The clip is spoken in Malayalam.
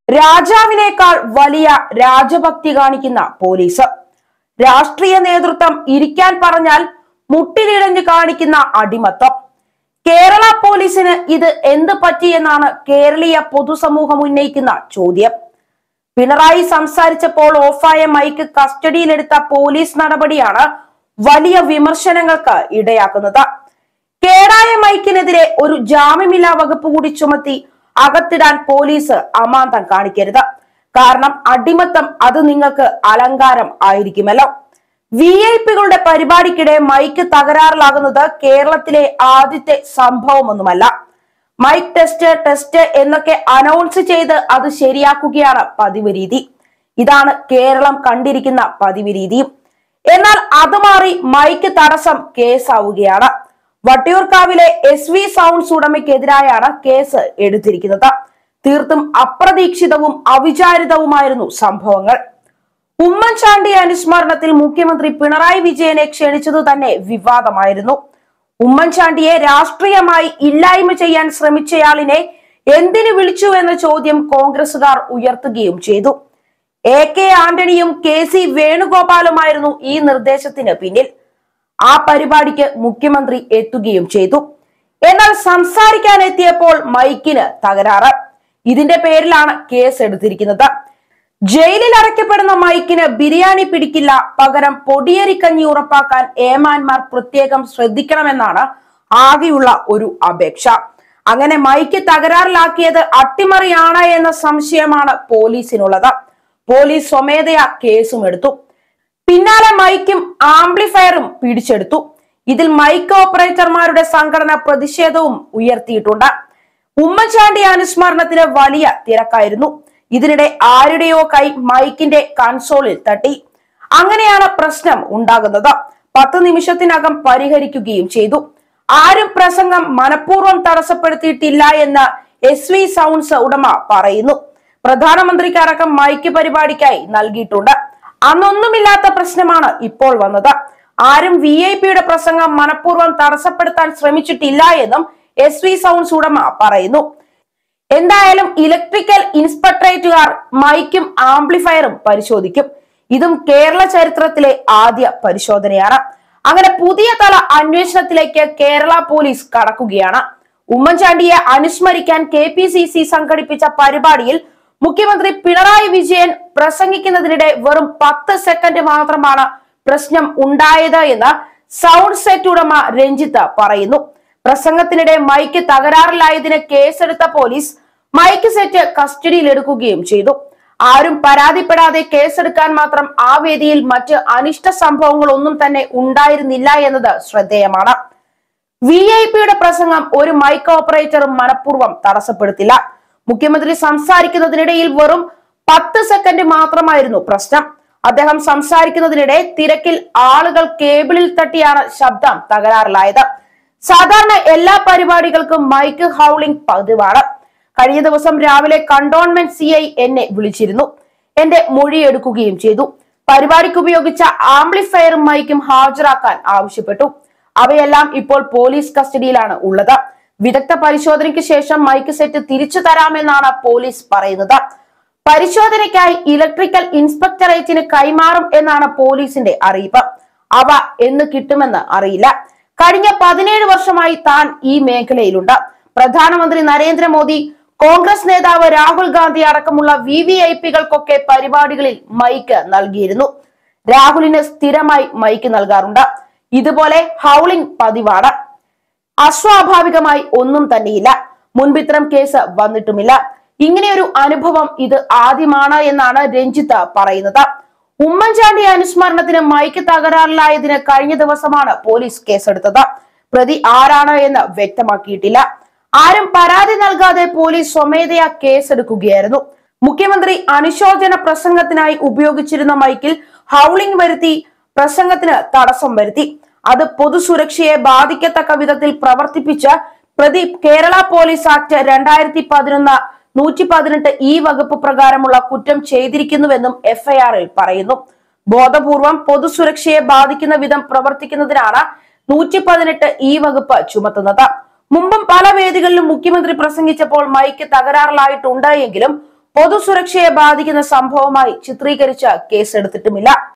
രാജാവിനേക്കാൾ വലിയ രാജഭക്തി കാണിക്കുന്ന പോലീസ് രാഷ്ട്രീയ നേതൃത്വം ഇരിക്കാൻ പറഞ്ഞാൽ മുട്ടിലിഴഞ്ഞ് കാണിക്കുന്ന അടിമത്തം കേരള പോലീസിന് ഇത് എന്ത് പറ്റിയെന്നാണ് കേരളീയ പൊതുസമൂഹം ഉന്നയിക്കുന്ന ചോദ്യം പിണറായി സംസാരിച്ചപ്പോൾ ഓഫായ മൈക്ക് കസ്റ്റഡിയിലെടുത്ത പോലീസ് നടപടിയാണ് വലിയ വിമർശനങ്ങൾക്ക് ഇടയാക്കുന്നത് കേടായ മൈക്കിനെതിരെ ഒരു ജാമ്യമില്ലാ വകുപ്പ് കൂടി ചുമത്തി അകത്തിടാൻ പോലീസ് അമാന്തം കാണിക്കരുത് കാരണം അടിമത്തം അത് നിങ്ങൾക്ക് അലങ്കാരം ആയിരിക്കുമല്ലോ വി ഐ പികളുടെ പരിപാടിക്കിടെ മൈക്ക് തകരാറിലാകുന്നത് കേരളത്തിലെ ആദ്യത്തെ സംഭവമൊന്നുമല്ല മൈക്ക് ടെസ്റ്റ് ടെസ്റ്റ് എന്നൊക്കെ അനൗൺസ് ചെയ്ത് അത് ശരിയാക്കുകയാണ് പതിവ് രീതി ഇതാണ് കേരളം കണ്ടിരിക്കുന്ന പതിവ് രീതിയും എന്നാൽ അത് മാറി മൈക്ക് തടസ്സം കേസാവുകയാണ് വട്ടിയൂർക്കാവിലെ എസ് വി സൗണ്ട്സ് ഉടമയ്ക്കെതിരായാണ് കേസ് എടുത്തിരിക്കുന്നത് തീർത്തും അപ്രതീക്ഷിതവും അവിചാരിതവുമായിരുന്നു സംഭവങ്ങൾ ഉമ്മൻചാണ്ടി അനുസ്മരണത്തിൽ മുഖ്യമന്ത്രി പിണറായി വിജയനെ ക്ഷണിച്ചത് തന്നെ വിവാദമായിരുന്നു ഉമ്മൻചാണ്ടിയെ രാഷ്ട്രീയമായി ഇല്ലായ്മ ചെയ്യാൻ ശ്രമിച്ചയാളിനെ എന്തിനു വിളിച്ചു എന്ന ചോദ്യം കോൺഗ്രസുകാർ ഉയർത്തുകയും ചെയ്തു എ കെ ആന്റണിയും കെ സി വേണുഗോപാലുമായിരുന്നു ഈ നിർദ്ദേശത്തിന് പിന്നിൽ ആ പരിപാടിക്ക് മുഖ്യമന്ത്രി എത്തുകയും ചെയ്തു എന്നാൽ സംസാരിക്കാൻ എത്തിയപ്പോൾ മൈക്കിന് തകരാറ് ഇതിന്റെ പേരിലാണ് കേസ് എടുത്തിരിക്കുന്നത് ജയിലിൽ അടയ്ക്കപ്പെടുന്ന മൈക്കിന് ബിരിയാണി പിടിക്കില്ല പകരം പൊടിയരിക്കഞ്ഞി ഉറപ്പാക്കാൻ ഏമാന്മാർ പ്രത്യേകം ശ്രദ്ധിക്കണമെന്നാണ് ആകെയുള്ള ഒരു അപേക്ഷ അങ്ങനെ മൈക്ക് തകരാറിലാക്കിയത് അട്ടിമറിയാണ് എന്ന സംശയമാണ് പോലീസിനുള്ളത് പോലീസ് സ്വമേധയാ കേസും എടുത്തു പിന്നാലെ മൈക്കും ആംപ്ലിഫയറും പിടിച്ചെടുത്തു ഇതിൽ മൈക്ക് ഓപ്പറേറ്റർമാരുടെ സംഘടന പ്രതിഷേധവും ഉയർത്തിയിട്ടുണ്ട് ഉമ്മൻചാണ്ടി അനുസ്മരണത്തിന് വലിയ തിരക്കായിരുന്നു ഇതിനിടെ ആരുടെയോ കൈ മൈക്കിന്റെ കൺസോളിൽ തട്ടി അങ്ങനെയാണ് പ്രശ്നം ഉണ്ടാകുന്നത് പത്ത് നിമിഷത്തിനകം പരിഹരിക്കുകയും ചെയ്തു ആരും പ്രസംഗം മനഃപൂർവ്വം തടസ്സപ്പെടുത്തിയിട്ടില്ല എന്ന് എസ് വി സൗണ്ട്സ് ഉടമ പറയുന്നു പ്രധാനമന്ത്രിക്കടക്കം മൈക്ക് പരിപാടിക്കായി നൽകിയിട്ടുണ്ട് അന്നൊന്നുമില്ലാത്ത പ്രശ്നമാണ് ഇപ്പോൾ വന്നത് ആരും വി ഐ പിയുടെ പ്രസംഗം മനഃപൂർവ്വം തടസ്സപ്പെടുത്താൻ ശ്രമിച്ചിട്ടില്ല എന്നും എസ് വി സൗണ്ട്സ് ഉടമ പറയുന്നു എന്തായാലും ഇലക്ട്രിക്കൽ ഇൻസ്പെക്ടറേറ്റുകാർ മൈക്കും ആംപ്ലിഫയറും പരിശോധിക്കും ഇതും കേരള ചരിത്രത്തിലെ ആദ്യ പരിശോധനയാണ് അങ്ങനെ പുതിയ തല അന്വേഷണത്തിലേക്ക് കേരള പോലീസ് കടക്കുകയാണ് ഉമ്മൻചാണ്ടിയെ അനുസ്മരിക്കാൻ കെ പി സി സി സംഘടിപ്പിച്ച പരിപാടിയിൽ മുഖ്യമന്ത്രി പിണറായി വിജയൻ പ്രസംഗിക്കുന്നതിനിടെ വെറും പത്ത് സെക്കൻഡ് മാത്രമാണ് പ്രശ്നം ഉണ്ടായത് എന്ന് സൗണ്ട് സെറ്റ് ഉടമ രഞ്ജിത്ത് പറയുന്നു പ്രസംഗത്തിനിടെ മൈക്ക് തകരാറിലായതിന് കേസെടുത്ത പോലീസ് മൈക്ക് സെറ്റ് കസ്റ്റഡിയിൽ എടുക്കുകയും ചെയ്തു ആരും പരാതിപ്പെടാതെ കേസെടുക്കാൻ മാത്രം ആ വേദിയിൽ മറ്റ് അനിഷ്ട സംഭവങ്ങളൊന്നും തന്നെ ഉണ്ടായിരുന്നില്ല എന്നത് ശ്രദ്ധേയമാണ് വി ഐ പിയുടെ പ്രസംഗം ഒരു മൈക്ക് ഓപ്പറേറ്ററും മനഃപൂർവ്വം തടസ്സപ്പെടുത്തില്ല മുഖ്യമന്ത്രി സംസാരിക്കുന്നതിനിടയിൽ വെറും പത്ത് സെക്കൻഡ് മാത്രമായിരുന്നു പ്രശ്നം അദ്ദേഹം സംസാരിക്കുന്നതിനിടെ തിരക്കിൽ ആളുകൾ കേബിളിൽ തട്ടിയാണ് ശബ്ദം തകരാറിലായത് സാധാരണ എല്ലാ പരിപാടികൾക്കും മൈക്ക് ഹൗളിംഗ് പതിവാണ് കഴിഞ്ഞ ദിവസം രാവിലെ കണ്ടോൺമെന്റ് സി ഐ എന്നെ വിളിച്ചിരുന്നു എന്റെ മൊഴിയെടുക്കുകയും ചെയ്തു പരിപാടിക്ക് ഉപയോഗിച്ച ആംപ്ലിഫയറും മൈക്കും ഹാജരാക്കാൻ ആവശ്യപ്പെട്ടു അവയെല്ലാം ഇപ്പോൾ പോലീസ് കസ്റ്റഡിയിലാണ് ഉള്ളത് വിദഗ്ധ പരിശോധനയ്ക്ക് ശേഷം മൈക്ക് സെറ്റ് തിരിച്ചു തരാമെന്നാണ് പോലീസ് പറയുന്നത് പരിശോധനയ്ക്കായി ഇലക്ട്രിക്കൽ ഇൻസ്പെക്ടറേറ്റിന് കൈമാറും എന്നാണ് പോലീസിന്റെ അറിയിപ്പ് അവ എന്ന് കിട്ടുമെന്ന് അറിയില്ല കഴിഞ്ഞ പതിനേഴ് വർഷമായി താൻ ഈ മേഖലയിലുണ്ട് പ്രധാനമന്ത്രി നരേന്ദ്രമോദി കോൺഗ്രസ് നേതാവ് രാഹുൽ ഗാന്ധി അടക്കമുള്ള വി വി ഐ പികൾക്കൊക്കെ പരിപാടികളിൽ മൈക്ക് നൽകിയിരുന്നു രാഹുലിന് സ്ഥിരമായി മൈക്ക് നൽകാറുണ്ട് ഇതുപോലെ ഹൗളിംഗ് പതിവാണ് അസ്വാഭാവികമായി ഒന്നും തന്നെയില്ല മുൻപിത്തരം കേസ് വന്നിട്ടുമില്ല ഇങ്ങനെയൊരു അനുഭവം ഇത് ആദ്യമാണ് എന്നാണ് രഞ്ജിത്ത് പറയുന്നത് ഉമ്മൻചാണ്ടി അനുസ്മരണത്തിന് മൈക്ക് തകരാറിലായതിന് കഴിഞ്ഞ ദിവസമാണ് പോലീസ് കേസെടുത്തത് പ്രതി ആരാണ് എന്ന് വ്യക്തമാക്കിയിട്ടില്ല ആരും പരാതി നൽകാതെ പോലീസ് സ്വമേധയാ കേസെടുക്കുകയായിരുന്നു മുഖ്യമന്ത്രി അനുശോചന പ്രസംഗത്തിനായി ഉപയോഗിച്ചിരുന്ന മൈക്കിൽ ഹൗളിംഗ് വരുത്തി പ്രസംഗത്തിന് തടസ്സം വരുത്തി അത് പൊതുസുരക്ഷയെ ബാധിക്കത്തക്ക വിധത്തിൽ പ്രവർത്തിപ്പിച്ച് പ്രതി കേരള പോലീസ് ആക്ട് രണ്ടായിരത്തി പതിനൊന്ന് നൂറ്റി പതിനെട്ട് ഈ വകുപ്പ് പ്രകാരമുള്ള കുറ്റം ചെയ്തിരിക്കുന്നുവെന്നും എഫ്ഐആറിൽ പറയുന്നു ബോധപൂർവം പൊതുസുരക്ഷയെ ബാധിക്കുന്ന വിധം പ്രവർത്തിക്കുന്നതിനാണ് നൂറ്റി പതിനെട്ട് ഈ വകുപ്പ് ചുമത്തുന്നത് മുമ്പും പല വേദികളിലും മുഖ്യമന്ത്രി പ്രസംഗിച്ചപ്പോൾ മൈക്ക് തകരാറിലായിട്ടുണ്ട് എങ്കിലും പൊതുസുരക്ഷയെ ബാധിക്കുന്ന സംഭവമായി ചിത്രീകരിച്ച് കേസെടുത്തിട്ടുമില്ല